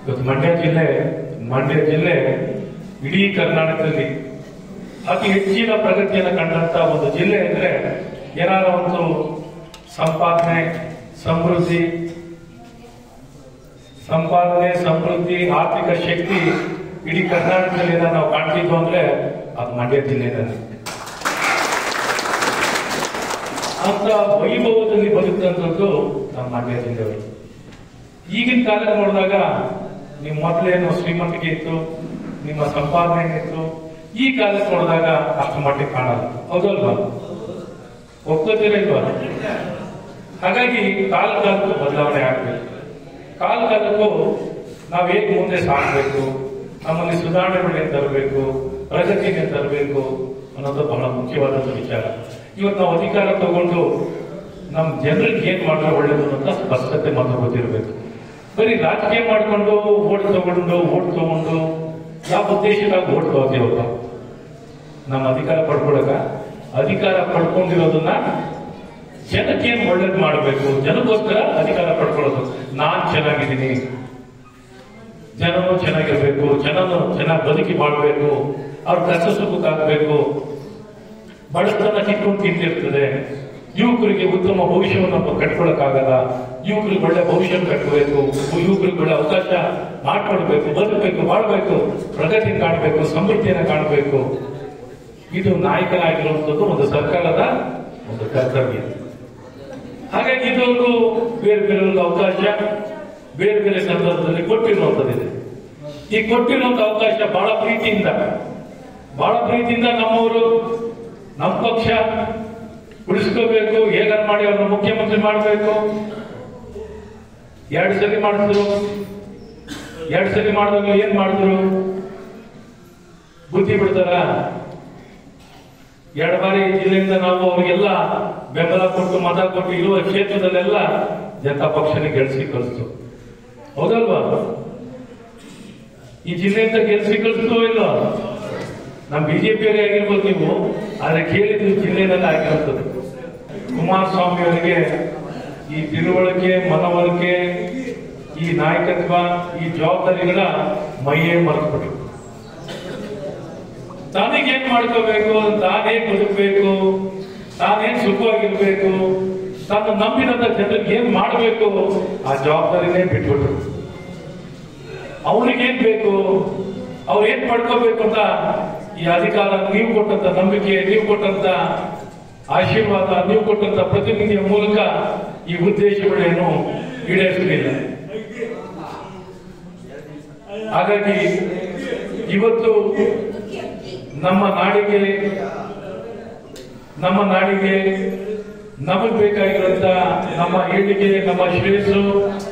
ಇವತ್ತು ಮಂಡ್ಯ ಜಿಲ್ಲೆ ಮಂಡ್ಯ ಜಿಲ್ಲೆ ಇಡೀ ಕರ್ನಾಟಕದಲ್ಲಿ ಅತಿ ಹೆಚ್ಚಿನ ಪ್ರಗತಿಯನ್ನು ಕಂಡಂತ ಒಂದು ಜಿಲ್ಲೆ ಅಂದ್ರೆ ಏನಾರ ಒಂದು ಸಂಪಾದನೆ ಸಮೃದ್ಧಿ ಸಂಪಾದನೆ ಸಮೃದ್ಧಿ ಆರ್ಥಿಕ ಶಕ್ತಿ ಇಡೀ ಕರ್ನಾಟಕದಲ್ಲಿ ಏನಾರ ನಾವು ಕಾಣ್ತಿದ್ವು ಅಂದ್ರೆ ಅದು ಮಂಡ್ಯ ಜಿಲ್ಲೆನಲ್ಲಿ ಅಂತ ವೈಭವದಲ್ಲಿ ಬದುಕಂಥದ್ದು ನಮ್ಮ ಮಂಡ್ಯ ಜಿಲ್ಲೆಯವರು ಈಗಿನ ಕಾಲ ನೋಡಿದಾಗ ನಿಮ್ಮ ಮೊದಲೇನು ಶ್ರೀಮಂತಿಕೆ ಇತ್ತು ನಿಮ್ಮ ಸಂಪಾದನೆ ಏನಿತ್ತು ಈ ಕಾಲಕ್ಕೆ ನೋಡಿದಾಗ ಅಷ್ಟು ಮಟ್ಟಿಗೆ ಕಾಣಲ್ಲ ಹೌದಲ್ವಾ ಒಪ್ಕೋತೀರ ಇಲ್ವಾ ಹಾಗಾಗಿ ಕಾಲ ಕಾಲಕ್ಕೂ ಬದಲಾವಣೆ ಆಗಬೇಕು ಕಾಲ ಕಾಲಕ್ಕೂ ನಾವು ಹೇಗೆ ಮುಂದೆ ಸಾಗಬೇಕು ನಮ್ಮಲ್ಲಿ ಸುಧಾರಣೆಗಳನ್ನ ತರಬೇಕು ಪ್ರಗತಿಗೆ ತರಬೇಕು ಅನ್ನೋದು ಬಹಳ ಮುಖ್ಯವಾದಂತ ವಿಚಾರ ಇವತ್ತು ನಾವು ಅಧಿಕಾರ ತಗೊಂಡು ನಮ್ಮ ಜನರಿಗೆ ಏನ್ ಮಾಡಿದ್ರೆ ಒಳ್ಳೇದು ಅಂತ ಸ್ಪಷ್ಟತೆ ಮಾತ್ರ ಗೊತ್ತಿರಬೇಕು ಬರೀ ರಾಜಕೀಯ ಮಾಡ್ಕೊಂಡು ಓಟ್ ತಗೊಂಡು ಓಟ್ ತಗೊಂಡು ಯಾವ ಉದ್ದೇಶದಾಗ ಓಟ್ ತಗೋತೀವಪ್ಪ ನಮ್ಮ ಅಧಿಕಾರ ಪಡ್ಕೊಳಕ ಅಧಿಕಾರ ಪಡ್ಕೊಂಡಿರೋದನ್ನ ಜನಕ್ಕೆ ಏನ್ ಒಳ್ಳೇದು ಮಾಡಬೇಕು ಜನಕ್ಕೋಸ್ಕರ ಅಧಿಕಾರ ಪಡ್ಕೊಳ್ಳೋದು ನಾನ್ ಚೆನ್ನಾಗಿದ್ದೀನಿ ಜನನು ಚೆನ್ನಾಗಿರ್ಬೇಕು ಜನನು ಚೆನ್ನಾಗಿ ಬದುಕಿ ಮಾಡಬೇಕು ಅವ್ರ ಕಷ್ಟ ಸುಖಕ್ಕಾಗಬೇಕು ಬಡತನ ಕಿತ್ಕೊಂಡು ತಿಂತಿರ್ತದೆ ಯುವಕರಿಗೆ ಉತ್ತಮ ಭವಿಷ್ಯವನ್ನು ಕಟ್ಕೊಳಕ್ಕಾಗಲ್ಲ ಯುವಕರಿಗೆ ಒಳ್ಳೆ ಭವಿಷ್ಯ ಕಟ್ಟಬೇಕು ಯುವಕರಿಗೆ ಒಳ್ಳೆ ಅವಕಾಶ ಮಾಡ್ಕೊಡ್ಬೇಕು ಬದುಕಬೇಕು ಮಾಡಬೇಕು ಪ್ರಗತಿ ಕಾಣಬೇಕು ಸಮೃದ್ಧಿಯನ್ನು ಕಾಣಬೇಕು ಇದು ನಾಯಕರಾಗಿರುವಂಥದ್ದು ಒಂದು ಸರ್ಕಾರದ ಒಂದು ಕರ್ತವ್ಯ ಹಾಗಾಗಿ ಇದುವರೆಗೂ ಬೇರೆ ಬೇರೆ ಅವಕಾಶ ಬೇರೆ ಬೇರೆ ಸಂದರ್ಭದಲ್ಲಿ ಕೊಟ್ಟಿರುವಂತದ್ದಿದೆ ಈ ಕೊಟ್ಟಿರುವಂತ ಅವಕಾಶ ಬಹಳ ಪ್ರೀತಿಯಿಂದ ಬಹಳ ಪ್ರೀತಿಯಿಂದ ನಮ್ಮವರು ನಮ್ಮ ಪಕ್ಷ ಉಳಿಸ್ಕೋಬೇಕು ಹೇಗಾರ ಮಾಡಿ ಅವ್ರನ್ನ ಮುಖ್ಯಮಂತ್ರಿ ಮಾಡಬೇಕು ಎರಡು ಸರಿ ಮಾಡಿದ್ರು ಎರಡು ಸರಿ ಮಾಡಿದಾಗ ಏನ್ ಮಾಡಿದ್ರು ಬುದ್ಧಿ ಬಿಡ್ತಾರ ಎರಡು ಬಾರಿ ಜಿಲ್ಲೆಯಿಂದ ನಾವು ಅವರಿಗೆಲ್ಲ ಬೆಂಬಲ ಕೊಟ್ಟು ಮತ ಕೊಟ್ಟು ಇರುವ ಕ್ಷೇತ್ರದಲ್ಲೆಲ್ಲ ಜನತಾ ಪಕ್ಷನ ಗೆಲ್ಸಿ ಕಳಿಸ್ತು ಹೌದಲ್ವಾ ಈ ಜಿಲ್ಲೆಯಿಂದ ಗೆಲ್ಸಿ ಕಳಿಸ್ತು ಇಲ್ವಾ ನಮ್ಮ ಬಿಜೆಪಿಯವರೇ ಆಗಿರ್ಬೋದು ನೀವು ಆದ್ರೆ ಕೇಳಿದ್ದು ಜಿಲ್ಲೆನೆಲ್ಲ ಆಗಿರುತ್ತದೆ ಕುಮಾರಸ್ವಾಮಿ ಅವರಿಗೆ ಈ ತಿಳುವಳಿಕೆ ಮನವರಿಕೆ ಈ ನಾಯಕತ್ವ ಈ ಜವಾಬ್ದಾರಿಗಳ ಮೈಯೇ ಮರೆತುಬಿಟ್ಟು ತಾನಿಗೇನ್ ಮಾಡ್ಕೋಬೇಕು ತಾನೇನ್ ಬದುಕಬೇಕು ತಾನೇನ್ ಸುಖವಾಗಿರ್ಬೇಕು ತಾನು ನಂಬಿದಂತ ಜನರಿಗೆ ಏನ್ ಮಾಡಬೇಕು ಆ ಜವಾಬ್ದಾರಿನೇ ಬಿಟ್ಬಿಟ್ರು ಅವ್ರಿಗೇನ್ ಬೇಕು ಅವ್ರು ಏನ್ ಪಡ್ಕೋಬೇಕು ಅಂತ ಈ ಅಧಿಕಾರ ನೀವು ಕೊಟ್ಟಂತ ನಂಬಿಕೆ ನೀವು ಕೊಟ್ಟಂತ ಆಶೀರ್ವಾದ ನೀವು ಕೊಟ್ಟಂತ ಪ್ರತಿನಿಧಿಯ ಮೂಲಕ ಈ ಉದ್ದೇಶಗಳೇನು ಈಡೇರಿಸಲಿಲ್ಲ ಹಾಗಾಗಿ ಇವತ್ತು ನಮ್ಮ ನಾಡಿಗೆ ನಮ್ಮ ನಾಡಿಗೆ ನಮಗ್ ಬೇಕಾಗಿರುವಂತ ನಮ್ಮ ಏಳಿಗೆ ನಮ್ಮ ಶ್ರೇಯಸ್ಸು